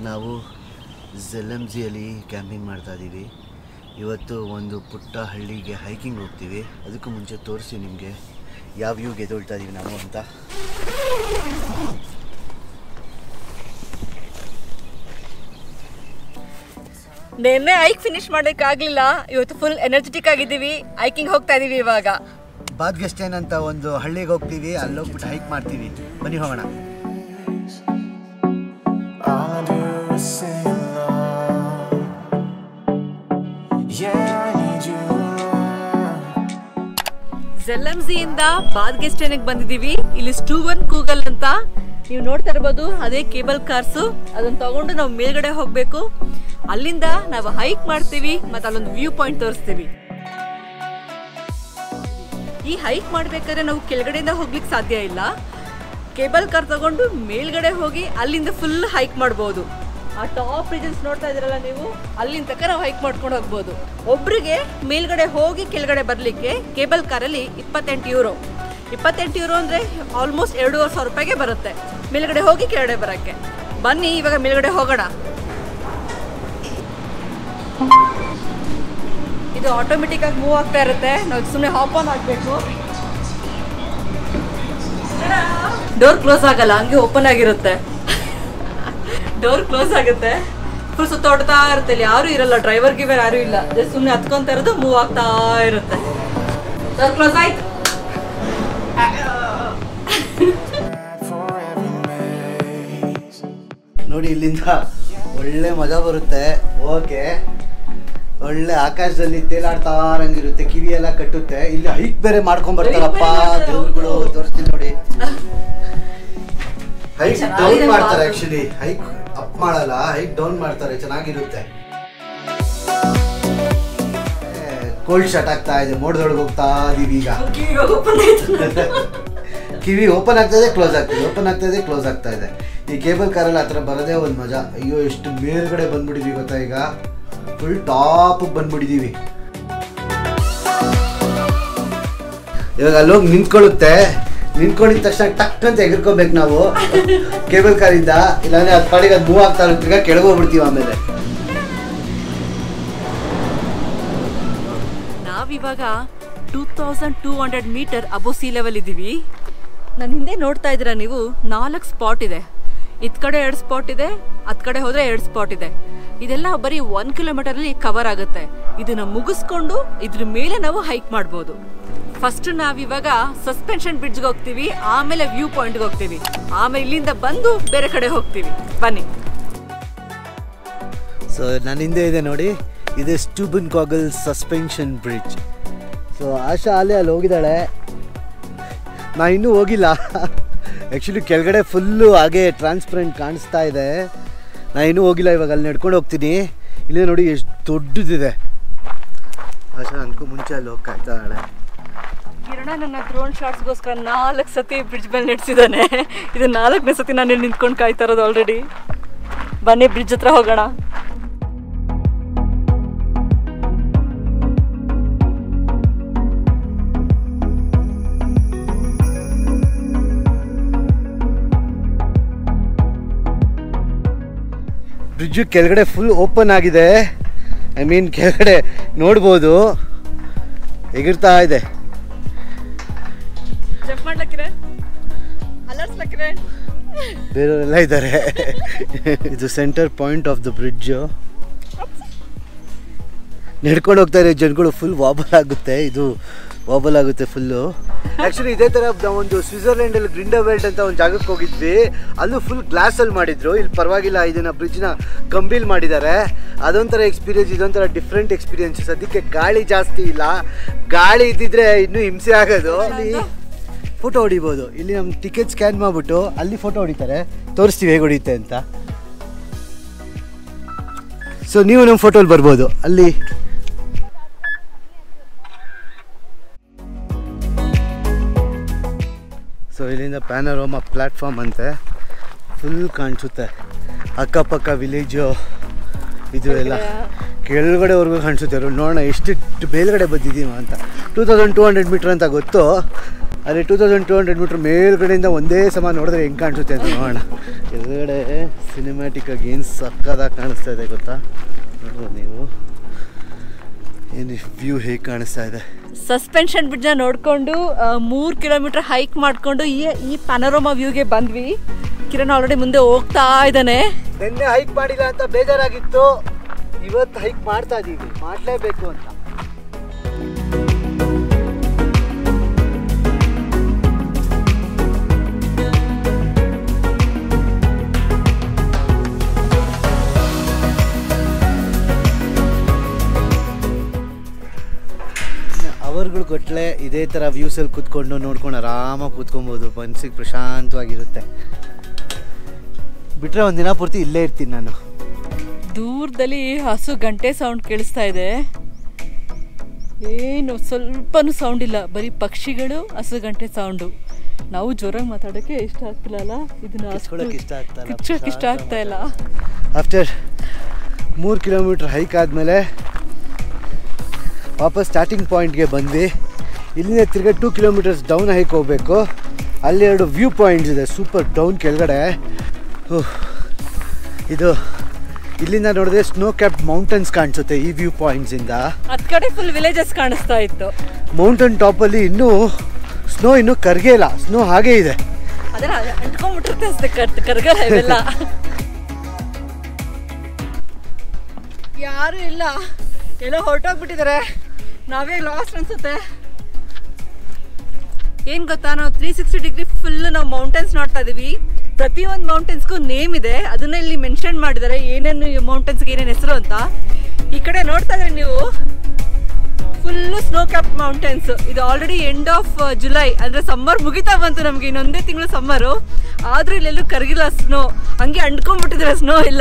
ನಾವು ಝೆಲಮ್ಜಿಯಲ್ಲಿ ಕ್ಯಾಂಪಿಂಗ್ ಮಾಡ್ತಾ ಇದ್ದೀವಿ ಇವತ್ತು ಒಂದು ಪುಟ್ಟ ಹಳ್ಳಿಗೆ ಹೈಕಿಂಗ್ ಹೋಗ್ತೀವಿ ಅದಕ್ಕೂ ಮುಂಚೆ ತೋರಿಸಿ ನಿಮಗೆ ಯಾವ ವ್ಯೂ ಗೆದೊಳ್ತಾ ಇದ್ದೀವಿ ನಾವು ಅಂತ ನಿನ್ನೆ ಹೈಕ್ ಫಿನಿಶ್ ಮಾಡೋಕ್ಕಾಗಲಿಲ್ಲ ಇವತ್ತು ಫುಲ್ ಎನರ್ಜೆಟಿಕ್ ಆಗಿದ್ದೀವಿ ಹೈಕಿಂಗ್ ಹೋಗ್ತಾ ಇದೀವಿ ಇವಾಗ ಬಾದ್ಗೆಸ್ಟೇನ್ ಅಂತ ಒಂದು ಹಳ್ಳಿಗೆ ಹೋಗ್ತೀವಿ ಅಲ್ಲಿ ಹೋಗ್ಬಿಟ್ಟು ಹೈಕ್ ಮಾಡ್ತೀವಿ ಬನ್ನಿ ಹೋಗೋಣ All I do is sing along. Yeah, I need you. ಝೆಲ್ಲಂಸಿಯಿಂದ ಬಾದ್ಗೆಸ್ಟೇನಿಗೆ ಬಂದಿದ್ದೀವಿ ಇಲ್ಲಿ ಸ್ಟೂವನ್ ಕೂಗಲ್ ಅಂತ ನೀವು ನೋಡ್ತಾ ಇರ್ಬೋದು ಅದೇ ಕೇಬಲ್ ಕಾರ್ಸು ಅದನ್ನ ತಗೊಂಡು ನಾವು ಮೇಲ್ಗಡೆ ಹೋಗ್ಬೇಕು ಅಲ್ಲಿಂದ ನಾವು ಹೈಕ್ ಮಾಡ್ತೀವಿ ಮತ್ತೆ ಅಲ್ಲೊಂದು ವ್ಯೂ ಪಾಯಿಂಟ್ ತೋರಿಸ್ತೀವಿ ಈ ಹೈಕ್ ಮಾಡ್ಬೇಕಾದ್ರೆ ನಾವು ಕೆಳಗಡೆಯಿಂದ ಹೋಗ್ಲಿಕ್ಕೆ ಸಾಧ್ಯ ಇಲ್ಲ ಕೇಬಲ್ ಕಾರ್ ತಗೊಂಡು ಮೇಲ್ಗಡೆ ಹೋಗಿ ಅಲ್ಲಿಂದ ಫುಲ್ ಹೈಕ್ ಮಾಡ್ಬೋದು ಆ ಟಾಪ್ ರೀಜನ್ಸ್ ನೋಡ್ತಾ ಇದ್ದೀರಲ್ಲ ನೀವು ಅಲ್ಲಿಂದ ತನಕ ನಾವು ಹೈಕ್ ಮಾಡ್ಕೊಂಡು ಹೋಗ್ಬೋದು ಒಬ್ರಿಗೆ ಮೇಲ್ಗಡೆ ಹೋಗಿ ಕೆಳಗಡೆ ಬರಲಿಕ್ಕೆ ಕೇಬಲ್ ಕಾರಲ್ಲಿ ಇಪ್ಪತ್ತೆಂಟು ಯೂರೋ ಇಪ್ಪತ್ತೆಂಟು ಯೂರೋ ಅಂದರೆ ಆಲ್ಮೋಸ್ಟ್ ಎರಡೂವರೆ ಸಾವಿರ ರೂಪಾಯಿಗೆ ಬರುತ್ತೆ ಮೇಲ್ಗಡೆ ಹೋಗಿ ಕೆಳಗಡೆ ಬರೋಕ್ಕೆ ಬನ್ನಿ ಇವಾಗ ಮೇಲ್ಗಡೆ ಹೋಗೋಣ ಇದು ಆಟೋಮೆಟಿಕ್ ಆಗಿ ಮೂವ್ ಆಗ್ತಾ ಇರುತ್ತೆ ನಾವು ಸುಮ್ಮನೆ ಹಾಪ್ ಆನ್ ಆಗಬೇಕು ಡೋರ್ ಕ್ಲೋಸ್ ಆಗಲ್ಲ ಹಂಗೆ ಓಪನ್ ಆಗಿರುತ್ತೆ ಡೋರ್ ಕ್ಲೋಸ್ ಆಗುತ್ತೆ ಫುಲ್ ಸುತ್ತಾಡ್ತಾ ಇರುತ್ತೆ ಇಲ್ಲಿ ಯಾರು ಇರಲ್ಲ ಡ್ರೈವರ್ ಗಿವರ್ ಯಾರು ಇಲ್ಲ ಜಸ್ಟ್ ಸುಮ್ಮನೆ ಹತ್ಕೊಂತ ಇರೋದು ಮೂವ್ ಆಗ್ತಾ ಇರುತ್ತೆ ಡೋರ್ ಕ್ಲೋಸ್ ಆಯ್ತು For every maze. ನೋಡಿ ಇಲ್ಲಿಂದ ಒಳ್ಳೆ ಮಜಾ ಬರುತ್ತೆ ಓಕೆ ಒಳ್ಳೆ ಆಕಾಶದಲ್ಲಿ ತೇಲಾಡ್ತಾ ಇರಂಗಿರುತ್ತೆ ಕಿವಿ ಎಲ್ಲ ಕಟ್ಟುತ್ತೆ ಇಲ್ಲಿ ಹೈಕ್ ಬೇರೆ ಮಾಡ್ಕೊಂಡ್ ಬರ್ತಾರಪ್ಪ Hike ಬೇರೆ ಮಾಡ್ತಾರೆ, ದೇವ್ರುಗಳು ಹೌದು. ತೋರಿಸ್ತೀನಿ ನೋಡಿ ಹೈಕ್ ಚೆನ್ನಾಗಿದೆ ಡೌನ್ ಮಾಡ್ತಾರೆ ಮಾತು. ಆಕ್ಚುಲಿ ಹೈಕ್ ಅಪ್ ಮಾಡಲ್ಲ ಹೈಕ್ ಡೌನ್ ಮಾಡ್ತಾರೆ ಚೆನ್ನಾಗಿರುತ್ತೆ ಕೋಲ್ಡ್ ಶಟ್ ಆಗ್ತಾ ಇದೆ ಮೋಡದೊಳಗೆ ಹೋಗ್ತಾ ಇದೀವಿ ಈಗ ಕಿವಿಗೆ open ಆಯ್ತು. ಕಿವಿ ಓಪನ್ ಆಗ್ತದೆ ಕ್ಲೋಸ್ ಆಗ್ತದೆ ಓಪನ್ ಆಗ್ತದೆ ಕ್ಲೋಸ್ ಆಗ್ತಾ ಇದೆ ಈ ಕೇಬಲ್ ಕಾರಲ್ಲಿ ಆ ಥರ ಬರೋದೇ ಒಂದು ಮಜಾ ಅಯ್ಯೋ ಎಷ್ಟು ಮೇಲ್ಗಡೆ ಬಂದ್ಬಿಟ್ಟಿದೀವಿ ಗೊತ್ತಾ ಈಗ ಫುಲ್ ಟಾಪ್ ಬಂದ್ಬಿಟ್ಟಿದೀವಿ ಇವಾಗ ಅಲ್ಲೋಗಿ ನಿಂತ್ಕೊಳ್ಳುತ್ತೆ ನಿಂತ್ಕೊಂಡಿದ ತಕ್ಷಣ ಟಕ್ ಅಂತ ಎಗರ್ಕೋಬೇಕು ನಾವು ಕೇಬಲ್ ಕಾರಿಂದ ಇಲ್ಲಾಂದ್ರೆ ಅದು ಪಾಡಿಗೆ ಅದು ಮೂವ್ ಆಗ್ತಾ ಇರುತ್ತೆ ಈಗ ಕೆಳಗೆ ಹೋಗ್ಬಿಡ್ತೀವಿ ಆಮೇಲೆ ನಾವಿವಾಗ two thousand two hundred metre above sea level ಇದ್ದೀವಿ ನನ್ನ ಹಿಂದೆ ನೋಡ್ತಾ ಇದ್ದೀರಾ ನೀವು ನಾಲ್ಕು ಸ್ಪಾಟ್ ಇದೆ ಇತ್ ಕಡೆ ಎರಡು ಸ್ಪಾಟ್ ಇದೆ ಅತ್ ಕಡೆ ಹೋದ್ರೆ ಎರಡು ಸ್ಪಾಟ್ ಇದೆ ಇದೆಲ್ಲ ಬರೀ ಒನ್ ಕಿಲೋಮೀಟರಲ್ಲಿ ಕವರ್ ಆಗುತ್ತೆ ಇದನ್ನ ಮುಗಿಸ್ಕೊಂಡು ಇದ್ರ ಮೇಲೆ ನಾವು ಹೈಕ್ ಮಾಡ್ಬೋದು ಫಸ್ಟ್ ನಾವಿವಾಗ ಸಸ್ಪೆನ್ಷನ್ ಬ್ರಿಡ್ಜ್ಗೆ ಹೋಗ್ತೀವಿ ಆಮೇಲೆ ವ್ಯೂ ಪಾಯಿಂಟ್ಗೆ ಹೋಗ್ತೀವಿ ಆಮೇಲೆ ಇಲ್ಲಿಂದ ಬಂದು ಬೇರೆ ಕಡೆ ಹೋಗ್ತೀವಿ ಬನ್ನಿ ಸೊ ನನ್ನ ಹಿಂದೆ ಇದೆ ನೋಡಿ ಇದೆ Stubnerkogel suspension bridge so Asha ಅಲ್ಲೇ ಅಲ್ಲಿ ಹೋಗಿದ್ದಾಳೆ ನಾ ಇನ್ನೂ ಹೋಗಿಲ್ಲ ಆ್ಯಕ್ಚುಲಿ ಕೆಳಗಡೆ ಫುಲ್ಲು ಹಾಗೆ ಟ್ರಾನ್ಸ್ಪರೆಂಟ್ ಕಾಣಿಸ್ತಾ ಇದೆ ನಾ ಇನ್ನೂ ಹೋಗಿಲ್ಲ ಇವಾಗ ಅಲ್ಲಿ ನಡ್ಕೊಂಡು ಹೋಗ್ತೀನಿ ಇಲ್ಲೇ ನೋಡಿ ಎಷ್ಟು ದೊಡ್ಡದಿದೆ ಆಶಾ ಅನ್ಕೋ ಮುಂಚೆ ಅಲ್ಲಿ ಹೋಗಿ ಕಾಯ್ತಾ ಇದ್ದಾಳೆ ಕಿರಣ ನನ್ನ ಡ್ರೋನ್ ಶಾಟ್ಸ್ಗೋಸ್ಕರ ನಾಲ್ಕು ಸತಿ ಬ್ರಿಡ್ಜ್ ಮೇಲೆ ನಡೆಸಿದ್ದಾನೆ ಇದು ನಾಲ್ಕನೇ ಸತಿ ನಾನು ಇಲ್ಲಿ ನಿಂತ್ಕೊಂಡು ಕಾಯ್ತಾ ಇರೋದು ಆಲ್ರೆಡಿ ಬನ್ನಿ ಬ್ರಿಡ್ಜ್ ಹತ್ರ ಹೋಗೋಣ ಬ್ರಿಡ್ಜು ಕೆಳಗಡೆ ಫುಲ್ ಓಪನ್ ಆಗಿದೆ ಐ ಮೀನ್ ಕೆಳಗಡೆ ನೋಡ್ಬೋದು ಎಗಿರ್ತಾ ಇದೆ ಜಂಪ್ ಮಾಡ್ಲಕ್ಕಿರೆ ಅಲರ್ಸ್ಲಕ್ಕಿರೆ ಬೇರೆಯವರೆಲ್ಲ ಇದ್ದಾರೆ ಇದು centre point of the bridge ನಡ್ಕೊಂಡು ಹೋಗ್ತಾ ಇರೋ ಜನಗಳು ಫುಲ್ ವಾಬಲ್ ಆಗುತ್ತೆ ಇದು ವಾಬಲ್ ಆಗುತ್ತೆ ಫುಲ್ಲು ಆ್ಯಕ್ಚುಲಿ ಇದೇ ಥರ ಒಂದು ಸ್ವಿಟ್ಜರ್ಲೆಂಡಲ್ಲಿ ಗ್ರಿಂಡರ್ವೆಲ್ಟ್ ಅಂತ ಒಂದು ಜಾಗಕ್ಕೆ ಹೋಗಿದ್ವಿ ಅಲ್ಲೂ ಫುಲ್ ಗ್ಲಾಸಲ್ಲಿ ಮಾಡಿದ್ರು ಇಲ್ಲಿ ಪರವಾಗಿಲ್ಲ ಇದನ್ನ ಬ್ರಿಡ್ಜ್ನ ಕಂಬಿಲ್ ಮಾಡಿದ್ದಾರೆ ಅದೊಂಥರ ಎಕ್ಸ್ಪೀರಿಯನ್ಸ್ ಇದೊಂಥರ ಡಿಫ್ರೆಂಟ್ ಎಕ್ಸ್ಪೀರಿಯನ್ಸ್ ಸದ್ಯಕ್ಕೆ ಗಾಳಿ ಜಾಸ್ತಿ ಇಲ್ಲ ಗಾಳಿ ಇದ್ದಿದ್ರೆ ಇನ್ನೂ ಹಿಂಸೆ ಆಗೋದು ಅಲ್ಲಿ ಫೋಟೋ ಹೊಡಿಬೋದು ಇಲ್ಲಿ ನಮ್ಮ ಟಿಕೆಟ್ ಸ್ಕ್ಯಾನ್ ಮಾಡಿಬಿಟ್ಟು ಅಲ್ಲಿ ಫೋಟೋ ಹೊಡಿತಾರೆ ತೋರಿಸ್ತೀವಿ ಹೇಗೆ ಹೊಡಿಯುತ್ತೆ ಅಂತ ಸೊ ನೀವು ನಮ್ಮ ಫೋಟೋಲ್ಲಿ ಬರ್ಬೋದು ಅಲ್ಲಿ ಸೊ ಇಲ್ಲಿಂದ ಪ್ಯಾನರೋಮಾ ಪ್ಲ್ಯಾಟ್ಫಾರ್ಮ್ ಅಂತೆ ಫುಲ್ ಕಾಣಿಸುತ್ತೆ ಅಕ್ಕಪಕ್ಕ ವಿಲೇಜು ಇದು ಎಲ್ಲ ಕೆಳಗಡೆವರೆಗೂ ಕಾಣಿಸುತ್ತೆ ನೋಡಿ ನೋಡೋಣ ಎಷ್ಟು ಮೇಲ್ಗಡೆ ಬಂದಿದ್ದೀವ ಅಂತ two thousand two hundred metre ಅಂತ ಗೊತ್ತು ಅದೇ two thousand two hundred metre ಮೇಲ್ಗಡೆಯಿಂದ ಒಂದೇ ಸಮ ನೋಡಿದ್ರೆ ಹೆಂಗೆ ಕಾಣಿಸುತ್ತೆ ಅಂತ ನೋಡೋಣ ಎದುರುಗಡೆ ಸಿನಿಮ್ಯಾಟಿಕ್ ಆಗಿ ಏನು ಸಕ್ಕದಾಗಿ ಕಾಣಿಸ್ತಾ ಇದೆ ಗೊತ್ತಾ ನೋಡ್ಬೋದು ನೀವು ಏನು ವ್ಯೂ ಹೇಗೆ ಕಾಣಿಸ್ತಾ ಇದೆ ಸಸ್ಪೆನ್ಷನ್ ಬ್ರಿಡ್ಜ್ನ ನೋಡಿಕೊಂಡು ಮೂರು ಕಿಲೋಮೀಟರ್ ಹೈಕ್ ಮಾಡಿಕೊಂಡು ಈ ಈ ಪನರೋಮಾ ವ್ಯೂಗೆ ಬಂದ್ವಿ ಕಿರಣ್ ಆಲ್ರೆಡಿ ಮುಂದೆ ಹೋಗ್ತಾ ಇದ್ದಾನೆ ನಿನ್ನೆ ಹೈಕ್ ಮಾಡಿಲ್ಲ ಅಂತ ಬೇಜಾರಾಗಿತ್ತು ಇವತ್ತು ಹೈಕ್ ಮಾಡ್ತಾ ಇದ್ದೀವಿ ಮಾಡಲೇಬೇಕು ಅಂತ ಅವರ್ಗಳು ಕೊಟ್ಟಲೆ ಇದೇ ಥರ ವ್ಯೂಸಲ್ಲಿ ಕೂತ್ಕೊಂಡು ನೋಡ್ಕೊಂಡು ಆರಾಮಾಗಿ ಕೂತ್ಕೊಬೋದು ಮನ್ಸಿಗೆ ಪ್ರಶಾಂತವಾಗಿರುತ್ತೆ ಬಿಟ್ಟರೆ ಒಂದು ದಿನ ಪೂರ್ತಿ ಇಲ್ಲೇ ಇರ್ತೀನಿ ನಾನು ದೂರದಲ್ಲಿ ಹಸು ಗಂಟೆ ಸೌಂಡ್ ಕೇಳಿಸ್ತಾ ಇದೆ ಏನು ಸ್ವಲ್ಪನೂ ಸೌಂಡ್ ಇಲ್ಲ ಬರೀ ಪಕ್ಷಿಗಳು ಹಸು ಗಂಟೆ ಸೌಂಡು ನಾವು ಜೋರಾಗಿ ಮಾತಾಡೋಕ್ಕೆ ಇಷ್ಟ ಆಗ್ತಿಲ್ಲ ಅಲ್ಲ ಇದನ್ನ ಅಷ್ಟು ಕಿಚ್ಕೊಳಕ್ಕೆ ಇಷ್ಟ ಆಗ್ತಾ ಇಲ್ಲ, ಕಿಚ್ಚೋಕೆ ಇಷ್ಟ ಆಗ್ತಾ ಇಲ್ಲ ಆಫ್ಟರ್ ಮೂರು ಕಿಲೋಮೀಟ್ರ್ ಹೈಕ್ ಆದಮೇಲೆ ವಾಪಸ್ ಸ್ಟಾರ್ಟಿಂಗ್ ಪಾಯಿಂಟ್ಗೆ ಬಂದ್ವಿ ಇಲ್ಲಿಂದ ತಿರ್ಗಾ ಟೂ ಕಿಲೋಮೀಟರ್ಸ್ ಡೌನ್ ಹೈಕ್ ಹೋಗಬೇಕು ಅಲ್ಲಿ ಎರಡು ವ್ಯೂ ಪಾಯಿಂಟ್ಸ್ ಇದೆ ಸೂಪರ್ ಡೌನ್ ಕೆಳಗಡೆ ಉಹ್, ಇದು ಇಲ್ಲಿಂದ ನೋಡಿದ್ರೆ ಸ್ನೋ ಕ್ಯಾಪ್ ಮೌಂಟನ್ಸ್ ಕಾಣಿಸುತ್ತೆ ಈ ವ್ಯೂ ಪಾಯಿಂಟ್ಸಿಂದ ಅದ್ ಕಡೆ ಫುಲ್ ವಿಲೇಜಸ್ ಕಾಣಿಸ್ತಾ ಇತ್ತು ಮೌಂಟನ್ ಟಾಪಲ್ಲಿ ಇನ್ನೂ ಸ್ನೋ ಇನ್ನೂ ಕರ್ಗೇ ಇಲ್ಲ ಸ್ನೋ ಹಾಗೇ ಇದೆ ಅದನ್ನ ಅಂಟ್ಕೊಂಡ್ಬಿಟ್ಟಿರುತ್ತೆ ಅಷ್ಟೇ ಕರ್ ಕರ್ಗಲ್ಲ ಇವೆಲ್ಲ ಯಾರು ಇಲ್ಲ ಎಲ್ಲೋ ಹೊರಟೋಗ್ಬಿಟ್ಟಿದ್ದಾರೆ ನಾವೇ ಲಾಸ್ಟ್ ಅನ್ಸುತ್ತೆ ಏನ್ ಗೊತ್ತಾ ನಾವು ತ್ರೀ ಸಿಕ್ಸ್ಟಿ ಡಿಗ್ರಿ ಫುಲ್ ನಾವು ಮೌಂಟೇನ್ಸ್ ನೋಡ್ತಾ ಇದೀವಿ ಪ್ರತಿ ಒಂದು ಮೌಂಟೇನ್ಸ್ಗೂ ನೇಮ್ ಇದೆ ಅದನ್ನ ಇಲ್ಲಿ ಮೆನ್ಷನ್ ಮಾಡಿದ್ದಾರೆ ಏನೇನು ಮೌಂಟೇನ್ಸ್ಗೆ ಏನೇನು ಹೆಸರು ಅಂತ ಈ ಕಡೆ ನೋಡ್ತಾ ಇದ್ರೆ ನೀವು ಫುಲ್ಲು ಸ್ನೋ ಕ್ಯಾಪ್ ಮೌಂಟೇನ್ಸ್ ಇದು ಆಲ್ರೆಡಿ ಎಂಡ್ ಆಫ್ ಜುಲೈ ಅಂದ್ರೆ ಸಮ್ಮರ್ ಮುಗಿತಾ ಬಂತು ನಮಗೆ ಇನ್ನೊಂದೇ ತಿಂಗಳು ಸಮ್ಮರು ಆದ್ರೂ ಇಲ್ಲೆಲ್ಲೂ ಕರಗಿಲ್ಲ ಸ್ನೋ ಹಂಗೆ ಅಂಡ್ಕೊಂಡ್ಬಿಟ್ಟಿದ್ರೆ ಸ್ನೋ ಇಲ್ಲ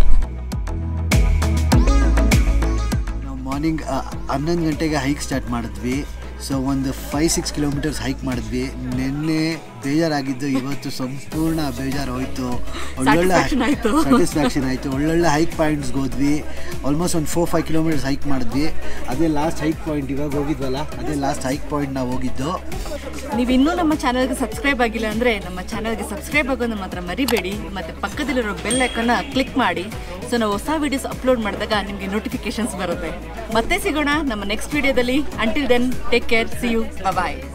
ನಾವು ಮಾರ್ನಿಂಗ್ ಹನ್ನೊಂದು ಗಂಟೆಗೆ ಹೈಕ್ ಸ್ಟಾರ್ಟ್ ಮಾಡಿದ್ವಿ ಸೊ ಒಂದು ಫೈವ್ ಸಿಕ್ಸ್ ಕಿಲೋಮೀಟರ್ಸ್ ಹೈಕ್ ಮಾಡಿದ್ವಿ ನಿನ್ನೆ ಬೇಜಾರಾಗಿದ್ದು ಇವತ್ತು ಸಂಪೂರ್ಣ ಬೇಜಾರು ಹೋಯ್ತು ಒಳ್ಳೊಳ್ಳೆ Satisfaction ಆಯ್ತು. ಸ್ಯಾಟಿಸ್ಫ್ಯಾಕ್ಷನ್ ಆಯಿತು ಒಳ್ಳೊಳ್ಳೆ ಹೈಕ್ ಪಾಯಿಂಟ್ಸ್ಗೆ ಹೋದ್ವಿ ಆಲ್ಮೋಸ್ಟ್ ಒಂದು ಫೋರ್ ಫೈವ್ ಕಿಲೋಮೀಟರ್ಸ್ ಹೈಕ್ ಮಾಡಿದ್ವಿ ಅದೇ ಲಾಸ್ಟ್ ಹೈಕ್ ಪಾಯಿಂಟ್ ಇವಾಗ ಹೋಗಿದ್ವಲ್ಲ ಅದೇ ಲಾಸ್ಟ್ ಹೈಕ್ ಪಾಯಿಂಟ್ ನಾವು ಹೋಗಿದ್ದು ನೀವು ಇನ್ನೂ ನಮ್ಮ ಚಾನಲ್ಗೆ ಸಬ್ಸ್ಕ್ರೈಬ್ ಆಗಿಲ್ಲ ಅಂದರೆ ನಮ್ಮ ಚಾನಲ್ಗೆ ಸಬ್ಸ್ಕ್ರೈಬ್ ಆಗೋದು ಮಾತ್ರ ಮರಿಬೇಡಿ ಮತ್ತು ಪಕ್ಕದಲ್ಲಿರೋ ಬೆಲ್ ಐಕನ್ನ ಕ್ಲಿಕ್ ಮಾಡಿ ಸೊ ನಾವು ಹೊಸ ವೀಡಿಯೋಸ್ ಅಪ್ಲೋಡ್ ಮಾಡಿದಾಗ ನಿಮಗೆ ನೋಟಿಫಿಕೇಶನ್ಸ್ ಬರುತ್ತೆ ಮತ್ತೆ ಸಿಗೋಣ ನಮ್ಮ ನೆಕ್ಸ್ಟ್ ವಿಡಿಯೋದಲ್ಲಿ until then take care see you bye